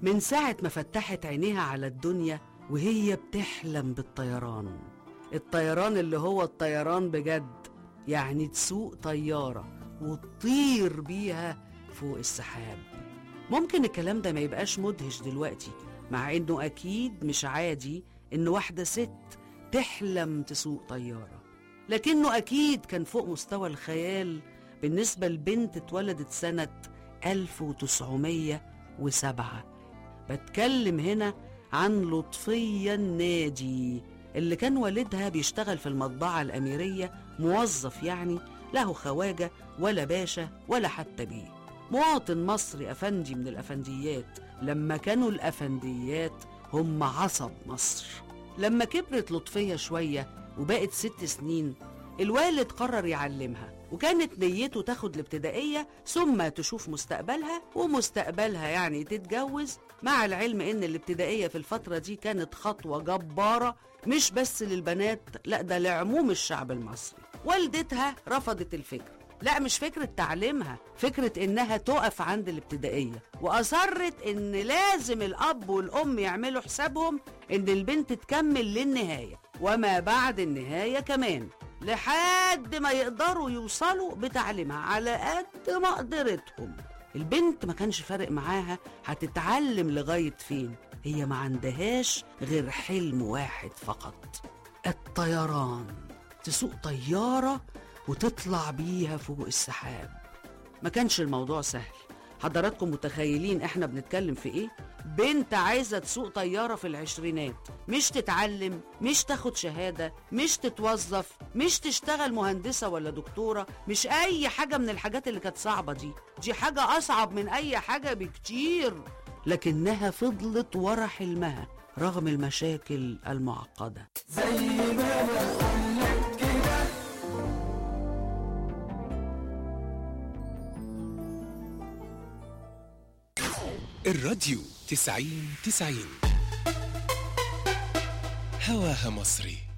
من ساعة ما فتحت عينيها على الدنيا وهي بتحلم بالطيران الطيران اللي هو الطيران بجد يعني تسوق طيارة وتطير بيها فوق السحاب ممكن الكلام ده ما يبقاش مدهش دلوقتي مع انه اكيد مش عادي ان واحدة ست تحلم تسوق طيارة لكنه اكيد كان فوق مستوى الخيال بالنسبة لبنت اتولدت سنة 1907 بتكلم هنا عن لطفية النادي اللي كان والدها بيشتغل في المطبعة الأميرية موظف يعني له خواجة ولا باشا ولا حتى بيه مواطن مصري أفندي من الأفنديات لما كانوا الأفنديات هم عصب مصر لما كبرت لطفية شوية وبقت ست سنين الوالد قرر يعلمها وكانت نيته تاخد الابتدائية ثم تشوف مستقبلها ومستقبلها يعني تتجوز مع العلم ان الابتدائية في الفترة دي كانت خطوة جبارة مش بس للبنات لا ده لعموم الشعب المصري والدتها رفضت الفكرة لا مش فكرة تعليمها فكرة انها تقف عند الابتدائية واصرت ان لازم الاب والام يعملوا حسابهم ان البنت تكمل للنهاية وما بعد النهاية كمان لحد ما يقدروا يوصلوا بتعليمها على قد مقدرتهم البنت ما كانش فارق معاها هتتعلم لغاية فين هي ما عندهاش غير حلم واحد فقط الطيران تسوق طيارة وتطلع بيها فوق السحاب ما كانش الموضوع سهل حضراتكم متخيلين احنا بنتكلم في ايه بنت عايزة تسوق طيارة في العشرينات مش تتعلم مش تاخد شهادة مش تتوظف مش تشتغل مهندسة ولا دكتورة مش اي حاجة من الحاجات اللي كانت صعبة دي دي حاجة اصعب من اي حاجة بكتير لكنها فضلت ورا حلمها رغم المشاكل المعقدة الراديو تسعين تسعين هواها مصري